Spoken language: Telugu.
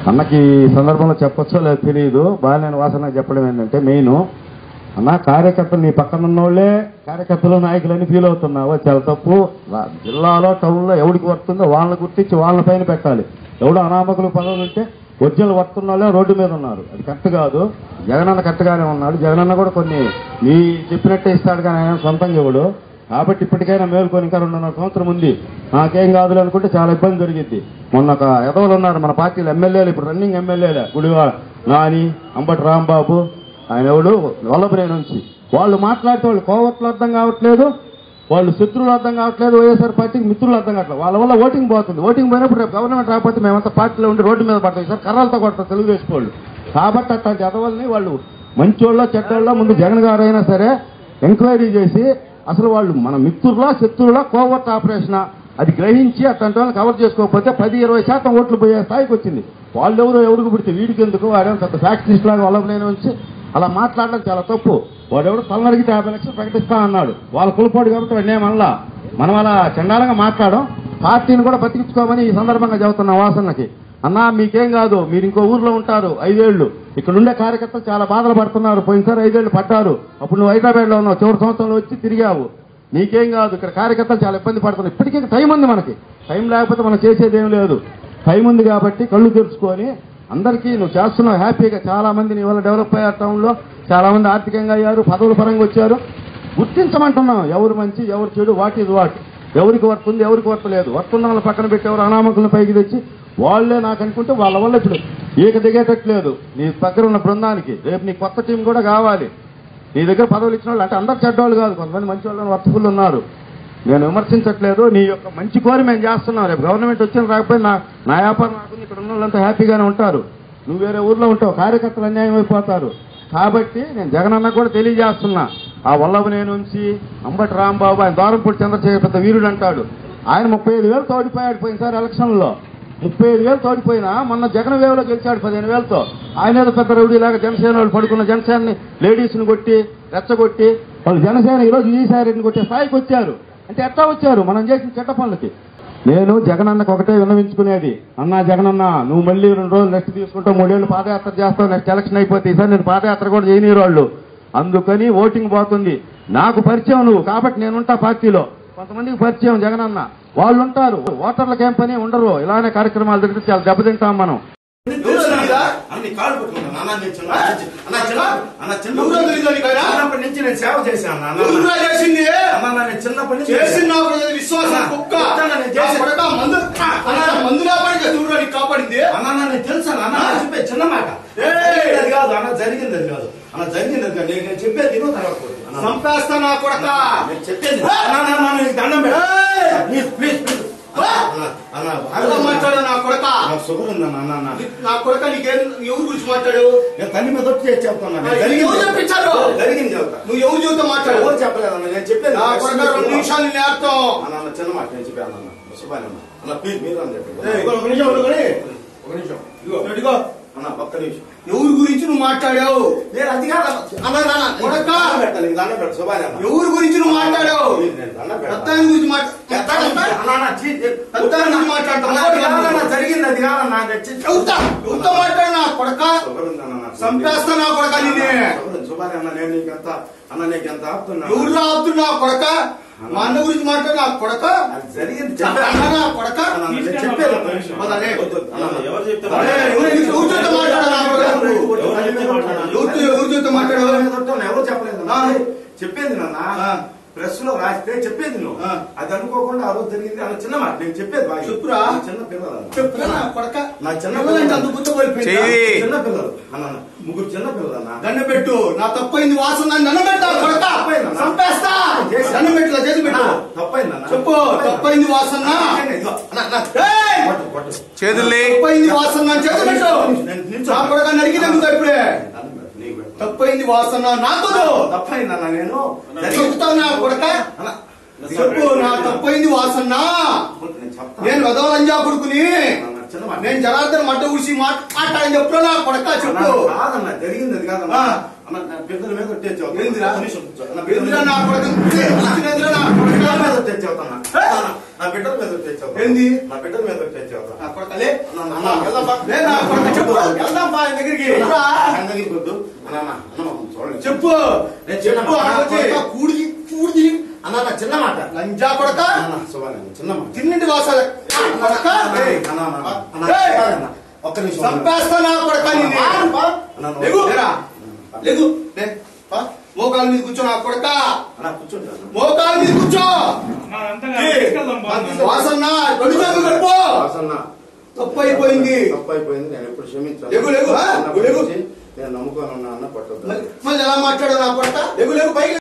అన్నకి ఈ సందర్భంలో చెప్పొచ్చో లేదో తెలియదు బాలినేని వాసన చెప్పడం ఏంటంటే మెయిన్ అన్న కార్యకర్తలు నీ పక్కన ఉన్నోళ్ళే కార్యకర్తలు నాయకులని ఫీల్ అవుతున్నావు అది చాలా తప్పు రా- జిల్లాలో టౌన్లో ఎవరికి వస్తుందో వాళ్ళని గుర్తించి వాళ్ళ పైన పెట్టాలి ఎవడు అనామకులు పదవులు ఉంటే ఒరిజినల్ వస్తున్న వాళ్ళే రోడ్డు మీద ఉన్నారు అది కరెక్ట్ కాదు జగనన్న కరెక్ట్గానే ఉన్నాడు జగనన్న కూడా కొన్ని నీ చెప్పినట్టే ఇస్తాడు కానీ ఆయన సొంతంగా ఇవ్వడు కాబట్టి ఇప్పటికైనా మేల్కొని ఇంకా రెండున్నర సంవత్సరం ఉంది నాకేం కాదులే అనుకుంటే చాలా ఇబ్బంది జరిగింది మొన్న ఒక ఎదవలు ఉన్నారు మన పార్టీలో ఎమ్మెల్యేలు ఇప్పుడు రన్నింగ్ ఎమ్మెల్యేలే గుడివాడ నాని అంబటి రాంబాబు ఆయన ఎవడు వల్లభనే నుంచి వాళ్ళు మాట్లాడితే వాళ్ళు కోవట్లు అర్థం కావట్లేదు వాళ్ళు శత్రువులు అర్థం కావట్లేదు వైఎస్ఆర్ పార్టీకి మిత్రులు అర్థం కావట్లేదు వాళ్ళ వల్ల ఓటింగ్ పోతుంది ఓటింగ్ పోయినప్పుడు రేపు గవర్నమెంట్ రాకపోతే మేమంతా పార్టీలో ఉండి రోడ్డు మీద పడతాం సార్ కర్రలతో కొడతాం తెలుగుదేశం వాళ్ళు కాబట్టి అట్లాంటి ఎదవల్ని వాళ్ళు మంచోళ్ళ చెడ్డోళ్ళ ముందు జగన్ గారు అయినా సరే ఎంక్వైరీ చేసి అసలు వాళ్ళు మన మిత్రులా శత్రువులా కోవర్ట్ ఆపరేషనా అది గ్రహించి అట్లాంటి వాళ్ళని కవర్ చేసుకోకపోతే పది ఇరవై శాతం ఓట్లు పోయే స్థాయికి వచ్చింది వాళ్ళు ఎవరు ఎవరికి పుడితే వీడికి ఎందుకు వాడేమో పెద్ద ఫ్యాక్టరీస్ లాగా వల్లభనేని వచ్చి అలా మాట్లాడడం చాలా తప్పు వాడెవడు తలనరిగితే యాభై లక్షలు ప్రకటిస్తా అన్నాడు వాళ్ళ కులపోడు కాబట్టి వాడిని ఏమనలా మనం అలా చండాలంగా మాట్లాడడం పార్టీని కూడా బతికించుకోమని ఈ సందర్భంగా చెబుతున్నా వాసనకి అన్నా మీకేం కాదు మీరు ఇంకో ఊర్లో ఉంటారు ఐదేళ్లు ఇక్కడ ఉండే కార్యకర్తలు చాలా బాధలు పడుతున్నారు పోయినసారి ఐదేళ్లు పడ్డారు అప్పుడు నువ్వు హైదరాబాద్లో ఉన్నావు చివరి సంవత్సరంలో వచ్చి తిరిగావు నీకేం కాదు ఇక్కడ కార్యకర్తలు చాలా ఇబ్బంది పడుతున్నారు ఇప్పటికీ టైం ఉంది మనకి టైం లేకపోతే మనం చేసేది ఏం లేదు టైం ఉంది కాబట్టి కళ్ళు తెరుచుకొని అందరికీ నువ్వు చేస్తున్నావు హ్యాపీగా చాలా మంది నీ వల్ల డెవలప్ అయ్యారు టౌన్లో చాలా మంది ఆర్థికంగా అయ్యారు పదవుల పరంగా వచ్చారు గుర్తించమంటున్నాం ఎవరు మంచి ఎవరు చెడు వాట్ ఈజ్ వాట్ ఎవరికి వర్త్ ఉంది ఎవరికి వర్త్ లేదు వర్త్ ఉన్న వాళ్ళ పక్కన పెట్టి ఎవరు అనామకులను పైకి తెచ్చి వాళ్ళే నాకు అనుకుంటే వాళ్ళ వల్ల ఇప్పుడు ఈక దిగేటట్లేదు నీ దగ్గర ఉన్న బృందానికి రేపు నీ కొత్త టీం కూడా కావాలి నీ దగ్గర పదవులు ఇచ్చిన వాళ్ళు అంటే అందరు చెడ్డవాళ్ళు కాదు కొంతమంది మంచి వాళ్ళు వర్తకులు ఉన్నారు నేను విమర్శించట్లేదు నీ యొక్క మంచి కోరి మేము చేస్తున్నాం రేపు గవర్నమెంట్ వచ్చిన రాకపోతే నా నా వ్యాపారం నాకు ఇక్కడ ఉన్న వాళ్ళంతా హ్యాపీగానే ఉంటారు నువ్వు వేరే ఊర్లో ఉంటావు కార్యకర్తలు అన్యాయం అయిపోతారు కాబట్టి నేను జగనన్న కూడా తెలియజేస్తున్నా ఆ వల్లభనేని నుంచి అంబటి రాంబాబు ఆయన ద్వారంపూడి చంద్రశేఖర్ పెద్ద వీరుడు అంటాడు ఆయన ముప్పై ఐదు వేలు తోడిపోయాడు పోయినసారి ఎలక్షన్లో ముప్పై ఐదు వేలు తోడిపోయినా మొన్న జగన్ వేవలో గెలిచాడు పదిహేను వేలతో ఆయన ఏదో పెద్ద రౌడీలాగా జనసేన వాళ్ళు పడుకున్న జనసేనని లేడీస్ని కొట్టి రెచ్చగొట్టి వాళ్ళు జనసేన ఈరోజు ఈసారిని కొట్టే స్థాయికి వచ్చారు అంటే ఎట్లా వచ్చారు మనం చేసిన చెడ్డ పనులకి నేను జగనన్నకు ఒకటే విన్నవించుకునేది అన్నా జగనన్న నువ్వు మళ్ళీ రెండు రోజులు నెక్స్ట్ తీసుకుంటావు మూడేళ్ళు పాదయాత్ర చేస్తావు నెక్స్ట్ ఎలక్షన్ అయిపోతే ఈసారి నేను పాదయాత్ర కూడా చేయని వాళ్ళు అందుకని ఓటింగ్ పోతుంది నాకు పరిచయం నువ్వు కాబట్టి నేనుంటా పార్టీలో కొంతమందికి పరిచయం జగనన్న వాళ్ళు ఉంటారు ఓటర్లకు ఏం పని ఉండరు ఇలానే కార్యక్రమాలు జరిగితే చాలా దెబ్బతింటాం మనం అన్ని కాళ్ళు పట్టుకుంటాను అన్న నేను చిన్న అన్న చిన్న అన్న చిన్న ఎవరో తెలీదా నీకైనా? చిన్నప్పటి నుంచి నేను సేవ చేశాను అన్న ఎవరురా చేసింది అన్న నేను చిన్నప్పటి నుంచి చేసిన విశ్వాసం కుక్క చెప్తాను నేను నా చేసిన- కొడకా మందు అన్న మందు లేపడానికి ఎవరురా నీకు కాపాడింది అన్న అన్న నేను తెలుసాను అన్న నేను చెప్పే చిన్న మాట ఏయ్! జరిగింది అది కాదు అన్న జరిగింది అది కాదు అన్న జరిగింది అది కాదు నేను నేను చెప్పేది తిను తర్వాత కొడు. అన్న, సంపేస్తా నా కొడక నేను చెప్పేది అన్న అన్న, అన్న నీకు దండం పెట్టు ప్లీజ్ ప్లీజ్ ప్లీజ్ అన్న అన్న ఎవరో బాగా మాట్లాడు నా కొడక నాకు షుగర్ ఉందన్న అన్న అన్న నా కొడక నీకేం ఎవరి గురించి మాట్లాడు నేను తల్లి మీద వచ్చి చేసి చెప్తాను ఆ, ఎవరు చెప్పించారు? జరిగింది చెప్తా నువ్వు ఎవరి జీవితం మాట్లాడు ఎవరు చెప్పలేదన్న నేను చెప్పేది నా కొడక రెండు నిమిషాలు నేర్తాం అన్న అన్న చిన్న మాట నేను చెప్పాను అన్న శుభాన్ అన్న అన్న ప్లీజ్ మీరు అని చెప్పండి ఏయ్, ఒక నిమిషం ఉండుకొని. ఒక నిమిషం ఇదిగో ఇదిగో అన్న ఒక్క నిమిషం ఎవరి గురించి నువ్వు మాట్లాడావు నేను అది కాదు అన్న నాన్న కొడక దండం పెట్టాలి నీకు దండం పెట్టు శుభాన్ అన్న ఎవరి గురించి నువ్వు మాట్లాడావు ప్లీజ్, నేను దండం పెడతాను. పెద్దాయన గురించి మాట్లాడు అన్న, అన్న, చీ, చీ. పెద్దాయన గురించి మాట్లాడతావు అన్న, అది కాదన్న, జరిగింది అది కాదన్న నేను చీ- చెబుతా చెబుతా మాట్లాడు నా కొడక షుగర్ ఉందన్న నాకు. చంపేస్తా నా కొడక నిన్నే షుగర్ ఉంది. శుభాన్ అన్న నేను నీకు ఎంత అన్న నీకు ఎంత ఆపుతున్నా ఎవరు రావద్దు నా కొడక మా అన్న గురించి మాట్లాడు నా కొడక అది జరిగింది అన్న చెప్పాను. నా కొడక అన్న, నేను చెప్పేది ఒక్క నిమిషం. వదలే. వద్దు, వద్దు. అన్న, ఎవరు చెప్తే అన్న, అరే, ఎవరు నీకు ఎవరితో మాట్లాడు నా కొడక నువ్వు? ఎవరితో ఎవరితో మాట్లాడావు ఎవరు చెప్పలేదు ఆ. చెప్పేది నాన్న ఆ. ప్రెస్ లో రాస్తే చెప్పేది నువ్వు ఆ. అది అనుకోకుండా ఆ రోజు జరిగింది అన్న చిన్న మాట నేను చెప్పేది బాగా చెప్పురా. నా చిన్న పిల్లలు చెప్పురా నా కొడక నా చిన్న పిల్లలంటే అంత బుద్ధి పోయిపోయిందా? చెయ్యి. చిన్న పిల్లలు అన్న అన్న, ముగ్గురు చిన్న పిల్లలు అన్న దండ పెట్టు నా తప్పైంది వాసన నన్ను దండ పెట్టా కొడక తప్పైందన్నా. చంపేస్తా చేసి- దండ పెట్టు చేసి పెట్టు తప్పైందన్న చెప్పు తప్పైంది వాసన ఇదిగో, అన్న, అన్న. ఏయ్! కొట్టు, కొట్టు. చేతుల్ని తప్పైంది వాసన చేసి పెట్టు నేను నిల్చో. నా కొడక నరికినా నువ్వు ఇప్పుడే దండం పెట్టు, నీకు పెట్టు. తప్పైంది వాసన నాకు తప్పైందన్న నేను చెప్తావు నా కొడక అన్న, చెప్పు నా తప్పైంది వాసన నేను చెప్తాను. నేను వదవలంజా కొడుకుని అన్న, చిన్న మాట. నేను జనార్దన్ మట్ట ఊసి మాట్లాడని చెప్పు నా కొడక చెప్పు అన్న, కాదన్న జరిగింది అది కాదన్న ఆ. అన్న నా పెద్దల మీద ఒట్టేచ్చావు ఏందిరా? నా ఎందురా నా కొడక ఎందురా నా బిడ్డల కొడక మీద ఒట్టేచ్చావుతున్నా నా బిడ్డల మీద ఒట్టేచ్చావు ఏంది? నా బిడ్డల మీద ఒట్టేచ్చావు నా కొడకలే అన్న, అన్న, వెళ్దాం బా. లే నా కొడక చెప్పు చెప్పు చెప్పు. వెళ్దాం పా ఆయన దగ్గరికి రా. ఆయన దగ్గరికి వద్దు అన్న అన్న అన్న చూడండి చెప్పు నేను చిన్న చెప్పు మాట. ఆగొచ్చి. కొడతా, కూడిది కూడిది అన్న నా చిన్న మాట లంజా కొడక అన్న శుభాన్ని చిన్న మాట తిన్నింటి వాసాల కొడక ఏయ్. అన్న, అన్న, అన్న, అన్న, ఏయ్. అన్న, ఒక్క నిమిషం చంపేస్తా నా కొడక నిన్ను. అన్న, నువ్వు- లేగు. లేగు. లే. పా. మోకాలు మీద కూర్చో నా కొడక అన్న కూర్చోండి అన్న. మోకాలు మీద కూర్చో ఏయ్. వాసన్న రెండు చేతులు కలుపు వాసన్న, తప్పు అయిపోయింది తప్పు అయిపోయింది నేను ఎప్పుడు క్షమించాను లేగు, లేగు, ఆ? చిన్నప్పటి లేగు. నుంచి నేను నమ్ముకొని ఉన్నా అన్న పట్టొద్దు మళ్ళీ మళ్ళీ ఎలా మాట్లాడావు నా కొడక లేగు లేగు పైకి